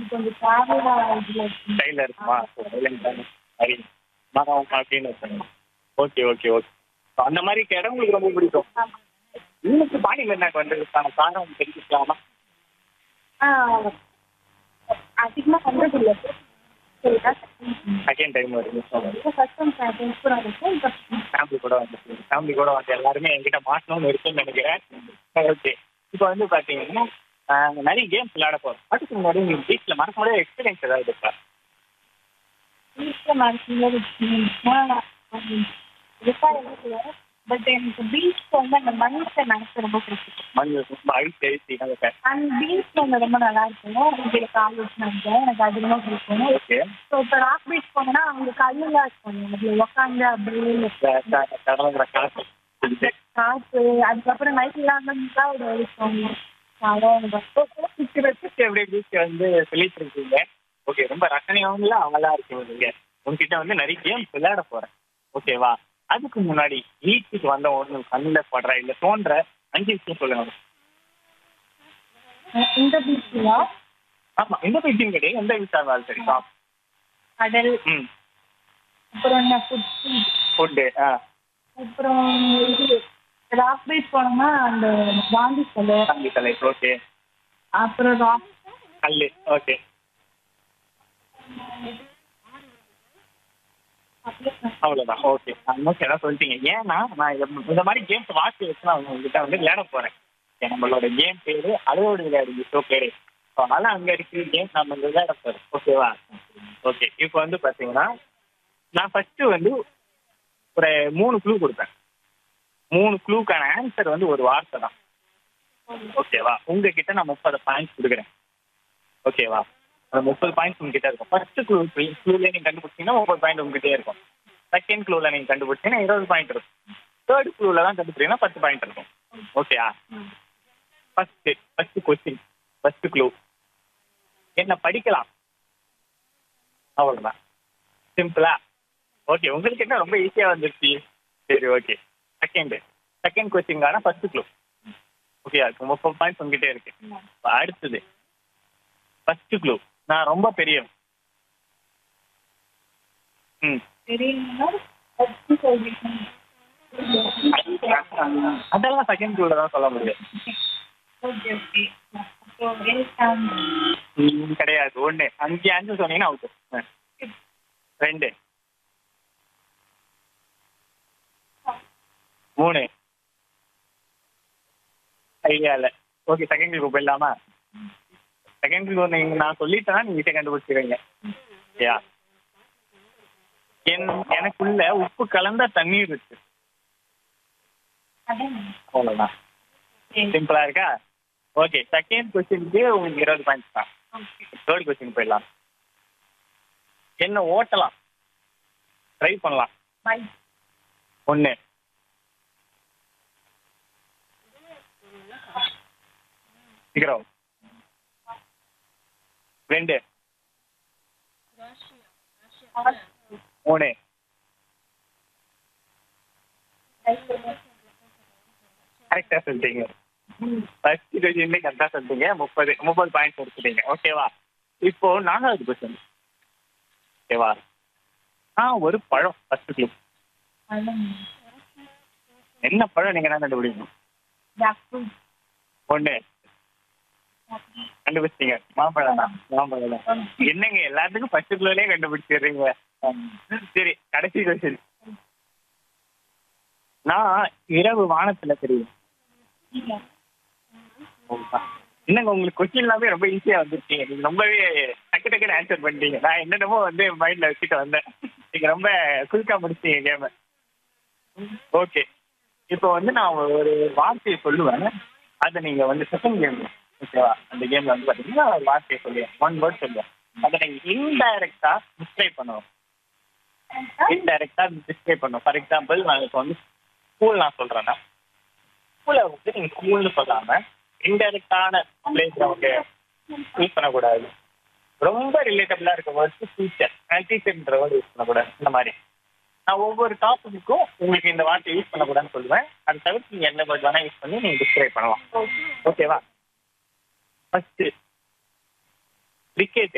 கொஞ்சம் டிராவலா இதுல இருக்கு. ஸ்டைலில் இருக்குமா சைலண்ட் சரி மரம் அப்படின்னு இருப்பாங்க ஓகே ஓகே ஓகே அந்த மாதிரி இடம் உங்களுக்கு ரொம்ப பிடிக்கும் ஆமா. இன்னைக்கு பாடி மென்னாக்கு வந்ததுக்கான காரணம் தெரிஞ்சுக்கலாமா ஆ, அதிகமா பண்றது இல்ல சரிதா செகண்ட் டைம் வருது ஃபர்ஸ்ட் டைம் ஃப்ரெண்ட்ஸ் கூட இருக்கும் இப்போ ஃபேமிலி கூட வந்து ஃபேமிலி கூட வந்து எல்லாருமே என்கிட்ட மாட்டணும்னு இருக்குன்னு நினைக்கிறேன் ஓகே இப்போ வந்து பார்த்தீங்கன்னா ஆஹ், நிறைய கேம்ஸ் விளையாட போகிறோம் அதுக்கு முன்னாடி நீங்கள் வீட்டில் மறக்க முடியாத எக்ஸ்பீரியன்ஸ் ஏதாவது இருக்கா வீட்டில் மனசுல விவசாயம் பட் எனக்கு பீச் வந்து அந்த மனுஷன் மனசு ரொம்ப பிடிக்கும் மண் ரொம்ப ஐஸ் எழுச்சி நமக்கு அந்த பீச் வந்து ரொம்ப நல்லா இருக்கும் இதில் கால் வச்சுனாங்க எனக்கு அது ரொம்ப பிடிக்கும் ஓகே ஸோ இப்போ ராக் பீச் போனோம்னா அவங்க கல்லுலாம் இருக்கும் அதில் உட்காந்து அப்படியே கடலுங்கிற காசு காசு அதுக்கப்புறம் நைட்லாம் வந்து ஒரு இருக்கும் அதான் எனக்கு ரொம்ப சுற்றி வச்சு எப்படி பீச் வந்து சொல்லிட்டு இருக்கீங்க ஓகே ரொம்ப ரசனையாவும்ல அவங்களா இருக்கு நீங்க உங்ககிட்ட வந்து நிறைய கேம்ஸ் விளையாட போறேன் ஓகேவா அதுக்கு முன்னாடி பீச்சுக்கு வந்த ஒன்று கண்ணில் படுற இல்ல தோன்ற அஞ்சு விஷயம் சொல்லுங்க இந்த பீச்சில் ஆமா எந்த பீச்சும் கிடையாது எந்த பீச்சா இருந்தாலும் சரி கடல் ம் அப்புறம் என்ன ஃபுட் ஃபுட்டு ஆ அப்புறம் இது ராக் பீச் போனோம்னா அந்த வாந்தி கல் தம்பி தலை ஓகே அப்புறம் ராக் கல்லு ஓகே அவ்வளவுதான் ஓகே ஆல்மோஸ்ட் எல்லாம் சொல்லிட்டீங்க ஏன்னா நான் இத- இந்த மாதிரி கேம்ஸ் வாட்சி வச்சு நான் உங்ககிட்ட வந்து விளையாட போறேன் Okay, நம்மளோட கேம் பேரு அழுவோடு விளையாடு ஷோ பேரு So, அதனால அங்க இருக்கிற கேம் நம்ம இங்க விளையாட போறோம் ஓகேவா ஓகே இப்போ வந்து பாத்தீங்கன்னா நான் ஃபர்ஸ்ட் வந்து ஒரு மூணு க்ளூ கொடுப்பேன் மூணு க்ளூக்கான ஆன்சர் வந்து ஒரு வார்த்தை தான் ஓகேவா உங்ககிட்ட நான் முப்பது பாயிண்ட்ஸ் கொடுக்குறேன் ஓகேவா அந்த முப்பது பாயிண்ட்ஸ் உங்ககிட்ட இருக்கும் ஃபர்ஸ்ட் க்ளூ க்ளூல நீங்க கண்டுபிடிச்சீங்கன்னா முப்பது பாயிண்ட் உங்ககிட்டே இருக்கும் செகண்ட் க்ளூல நீங்க கண்டுபிடிச்சீங்கன்னா இருபது பாயிண்ட் இருக்கும் தேர்ட் க்ளூல தான் கண்டுபிடிச்சீங்கன்னா பத்து பாயிண்ட் இருக்கும் ஓகேயா first first question first clue என்ன படிக்கலாம் அவ்வளவுதான் சிம்பிளா ஓகே உங்களுக்கு என்ன ரொம்ப ஈஸியா வந்துருச்சு சரி ஓகே செகண்ட் செகண்ட் கொஸ்டின்கான ஃபர்ஸ்ட் க்ளூ ஓகே இருக்கு முப்பது பாயிண்ட்ஸ் உங்ககிட்ட இருக்கு இப்ப அடுத்தது ஃபர்ஸ்ட் க்ளூ நான் ரொம்ப பெரியவன் ம் தெரியுமா எப்படி சொல்றீங்க அதெல்லாம் செகண்ட் க்ளூல தான் சொல்ல முடியும் ஓகே ஓகே அப்போ வெல்கம் ம், கிடையாது ஒண்ணு அஞ்சு ஆன்சர் சொன்னீங்கன்னா அவுட் ரெண்டு மூணு ஐடியா இல்ல ஓகே செகண்ட் க்ளூ போயிடலாமா செகண்ட் க்ளூ நீங்க நான் சொல்லிட்டேன்னா நீங்க ஈஸியாக கண்டுபிடிச்சிருவீங்க யா என் எனக்குள்ள உப்பு கலந்த தண்ணீர் இருக்கு அதான் அவ்வளவுதான் சிம்பிளா இருக்கா ஓகே செகண்ட் கொஸ்டினுக்கு உங்களுக்கு இருபது பாயிண்ட்ஸ் தான் தேர்ட் கொஸ்டின் போயிடலாம் என்ன ஓட்டலாம் ட்ரை பண்ணலாம் பை ஒன்று சீக்கிரம் ரெண்டு மூணு கரெக்டாக சொல்லிட்டீங்க ஃபர்ஸ்ட் கொஸ்டின் கரெக்டாக சொல்லிட்டீங்க முப்பது முப்பது பாயிண்ட்ஸ் எடுத்துட்டீங்க ஓகேவா இப்போ நாலாவது கொஸ்டின் ஓகேவா ஆ ஒரு பழம் ஃபர்ஸ்ட் கிளிப் என்ன பழம் நீங்க என்ன கண்டுபிடிக்கணும் ஜாக்ஃப்ரூட் ஒண்ணு கண்டுபிடிச்சிட்டீங்க மாம்பழம் தான் மாம்பழம் தான் என்னங்க எல்லாத்துக்கும் ஃபர்ஸ்ட் கிலோலயே கண்டுபிடிச்சிடுறீங்க சரி கடைசி கொஸ்டின் நான் இரவு வானத்துல தெரியும் என்னங்க உங்களுக்கு கொஸ்டின் எல்லாமே ரொம்ப ஈஸியா வந்துருக்கீங்க நீங்க ரொம்பவே டக்கு டக்குன்னு ஆன்சர் பண்ணிட்டீங்க நான் என்னென்னமோ வந்து மைண்ட்ல வச்சுட்டு வந்தேன் நீங்க ரொம்ப குயிக்கா முடிச்சிட்டீங்க கேம ஓகே இப்போ வந்து நான் ஒரு வார்த்தையை சொல்லுவேன் அதை நீங்க வந்து செகண்ட் கேம் ஓகேவா அந்த கேம்ல வந்து பாத்தீங்கன்னா ஒரு வார்த்தையை சொல்லுவேன் ஒன் வேர்ட் சொல்லுவேன் அதை நீங்க இன்டைரக்டா டிஸ்கிரைப் பண்ணுவோம் இன்டைரக்டா டிஸ்கிரைப் பண்ணுவோம் ஃபார் எக்ஸாம்பிள் நான் இப்போ வந்து ஸ்கூல் நான் சொல்றேன்னா ஸ்கூலை வந்து நீங்க ஸ்கூல்னு சொல்லாம இன்டைரக்டான பிளே கிரவுண்டு யூஸ் பண்ணக்கூடாது ரொம்ப ரிலேட்டபிளா இருக்க வேர்ட்ஸ் டீச்சர் டீச்சர்ன்ற வேர்டு யூஸ் பண்ணக்கூடாது இந்த மாதிரி நான் ஒவ்வொரு டாபிக்கும் உங்களுக்கு இந்த வார்த்தை யூஸ் பண்ணக்கூடாதுன்னு சொல்லுவேன் அதை தவிர்த்து நீங்க எந்த வேர்ட் வேணா யூஸ் பண்ணி நீங்க டிஸ்கிரைப் பண்ணலாம் ஓகேவா ஃபர்ஸ்ட் கிரிக்கெட்